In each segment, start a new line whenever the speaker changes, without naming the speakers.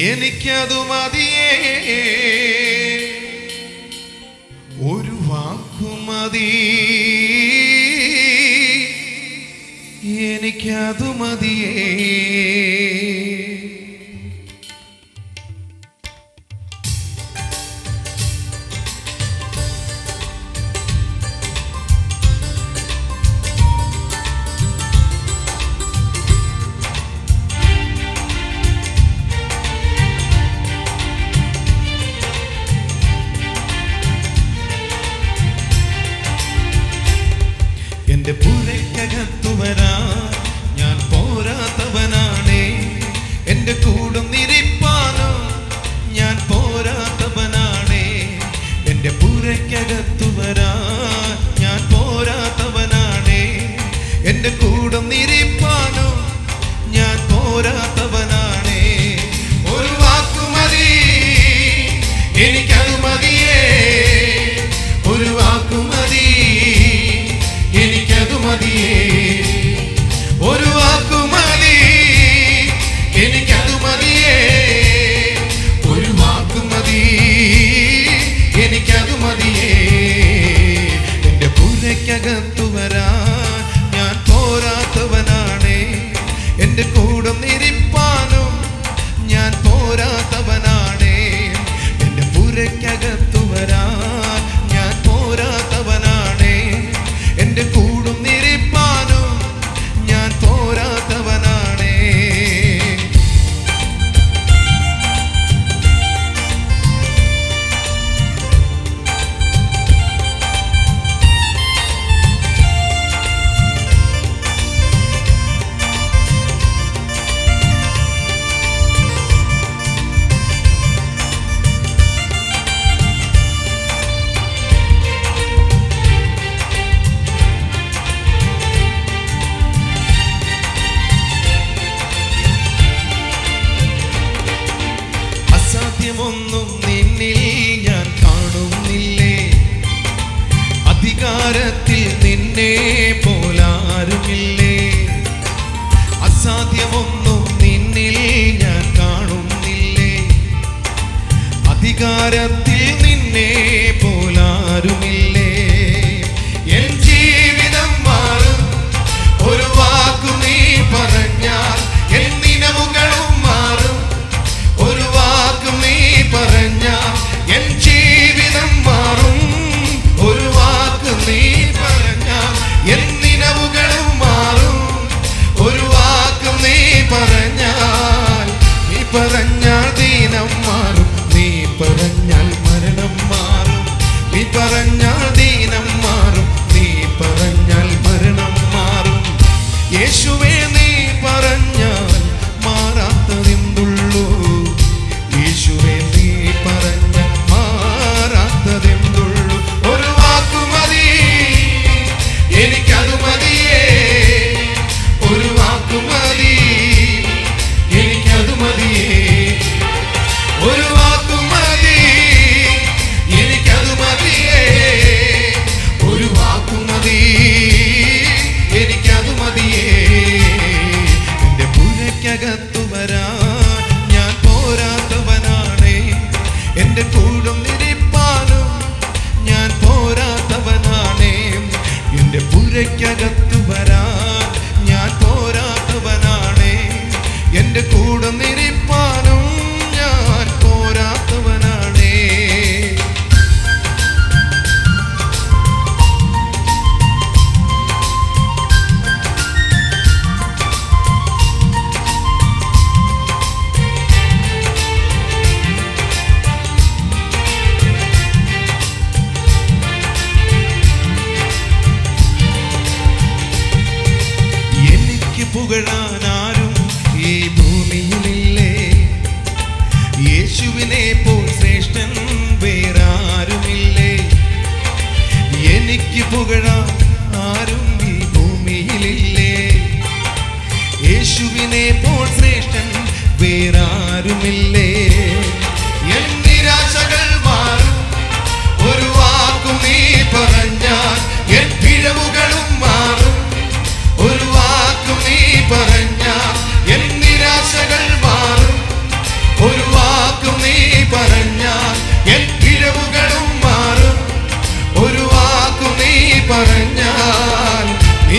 എനിക്കതു മതിയേ ഒരു വാക്കുമതി എനിക്കതു മതിയേ എന്റെ പുരയ്ക്കകത്തു വരാൻ ഞാൻ പോരാത്തവനാണേ എന്റെ കൂടും നിരിപ്പാനോ ഞാൻ പോരാത്തവനാണേ എന്റെ പുരയ്ക്കകത്തു വരാൻ ഞാൻ പോരാത്തവനാണേ എന്റെ കൂടും നിരിപ്പാനോ ഞാൻ പോരാത്തവനാണേ ഒരു വാക്കുമതി എനിക്കത് മതിയേ ഒരു വാക്കുമതി എനിക്കത് മതിയേ ഒരു വാക്കുമതി എനിക്കത് മതിയേ ഒരു വാക്കുമതി എനിക്കത് മതിയേ എന്റെ പുരയ്ക്കകത്തു വരാൻ ഞാൻ പോരാത്തവനാണേ എന്റെ കൂടെ നിരിപ്പാനും ഞാൻ പോരാത്തവനാണേ എന്റെ പുരയ്ക്കകത്തു വരാൻ ഞാൻ പോരാത്തവനാണേ എന്റെ കൂടും നിരിപ്പാനും ഞാൻ പോരാത്തവനാണേ അസാധ്യമൊന്നും നിന്നിൽ ഞാൻ കാണുന്നില്ലേ അധികാരത്തിൽ നിന്നെ പോലാരുമില്ലേ അസാധ്യമൊന്നും നിന്നിൽ ഞാൻ കാണുന്നില്ലേ അധികാരത്തിൽ നിന്നെ പോലാരുമില്ലേ എൻ ജീവിതം മാറും ഒരു വാക്കു നീ പറഞ്ഞാൽ എൻ നിലവുകളും മാറും ഒരു വാക്ക് നീ പറഞ്ഞാൽ എൻ ജീവിതം മാറും ഒരു വാക്ക് നീ പറഞ്ഞാൽ എൻ നിലവുകളും മാറും ഒരു വാക്ക് നീ പറഞ്ഞാൽ നീ പറഞ്ഞാൽ ദീനം മാറും നീ പറഞ്ഞാൽ മരണം മാറും നീ പറഞ്ഞാൽ ദീനം മാറും നീ പറഞ്ഞാൽ മരണം മാറും യേശുവേ നീ പറഞ്ഞാൽ മാറാത്തതെന്തുള്ളൂ യേശുവേ നീ പറഞ്ഞ മാറാത്തതെന്തുള്ളൂ ഒരു വാക്കുമതി എനിക്കത് മതിയേ ഒരു വാക്കുമതി എനിക്കത് മതിയേ ഒരു വാക്കുമതി എനിക്കത് മതിയേ ഒരു വാക്കുമതി എനിക്കത് മതിയേ എന്റെ പുരയ്ക്കകത്തു വരാൻ ഞാൻ പോരാത്തവനാണേ എന്റെ കൂടും നിരിപ്പാനും ഞാൻ പോരാത്തവനാണേ എന്റെ പുരയ്ക്കകത്തു വരാൻ ഞാൻ പോരാത്തവനാണേ എന്റെ കൂടെ നിരിപ്പാനും ഞാൻ പോരാത്തവനാണേ എനിക്ക് പുകഴാൻ ആരും ഈ ഭൂമിയിലില്ലേ യേശുവിനെ പോൽ ശ്രേഷ്ഠൻ വേറാരുമില്ലേ എനിക്ക് പുകഴാൻ ആരും ഈ ഭൂമിയിലില്ലേ യേശുവിനെ പോൽ ശ്രേഷ്ഠൻ വേറാരുമില്ലേ എൻ നിരാശകൾ മാറും ഒരു വാക്കു നീ പറഞ്ഞാൽ എൻ പിഴവുകളും മാറും ഒരു വാക്കു നീ പറഞ്ഞാൽ എൻ നിരാശകൾ മാറും ഒരു വാ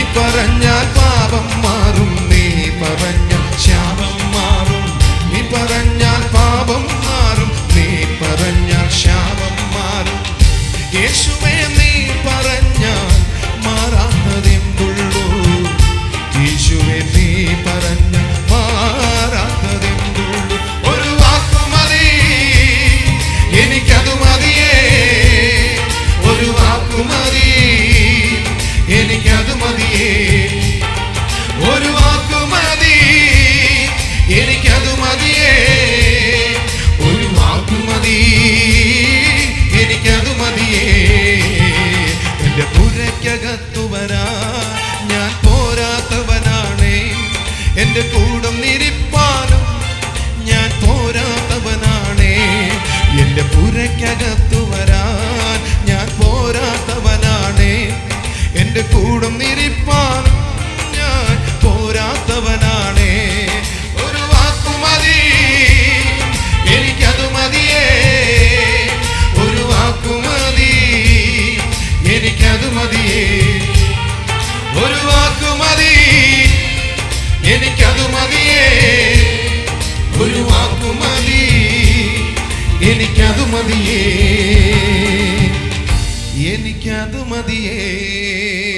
നീ പറഞ്ഞാൽ പാപം മാറും നീ പറഞ്ഞ ശാപം മാറും നീ പറഞ്ഞാൽ പാപം മാറും നീ പറഞ്ഞാൽ ശാപം മാറും യേശുവേ നീ പറഞ്ഞാൽ മാറാത്തതെന്തുള്ളൂ യേശുവേ നീ പറഞ്ഞ മാറാത്തതെന്തുള്ളൂ ഒരു വാക്കു മതി എനിക്കത് മതിയേ ഒരു വാക്കു മതി എനിക്കത് മതിയേ ഒരു വാക്കു മതി എനിക്കത് മതിയേ ഒരു വാക്കു മതി എനിക്കത് മതിയേ എന്റെ പുരയ്ക്കകത്തു വരാ ഞാൻ പോരാത്തവനാണേ എന്റെ കൂടം നിരിപ്പാനും ഞാൻ പോരാത്തവനാണേ എന്റെ പുരയ്ക്കകത്തു വരാൻ ഞാൻ പോരാത്തവനാണേ എന്റെ കൂടം നിരിപ്പാനും ഞാൻ പോരാത്തവനാണേ ഒരു വാക്കു മതി എനിക്കത് മതിയേ ഒരു വാക്കു മതി എനിക്കത് മതിയേ ഒരു വാക്കു മതി എനിക്കത് മതിയേ ഒരു വാക്കു മതി എനിക്കത് മതിയേ എനിക്കത് മതിയേ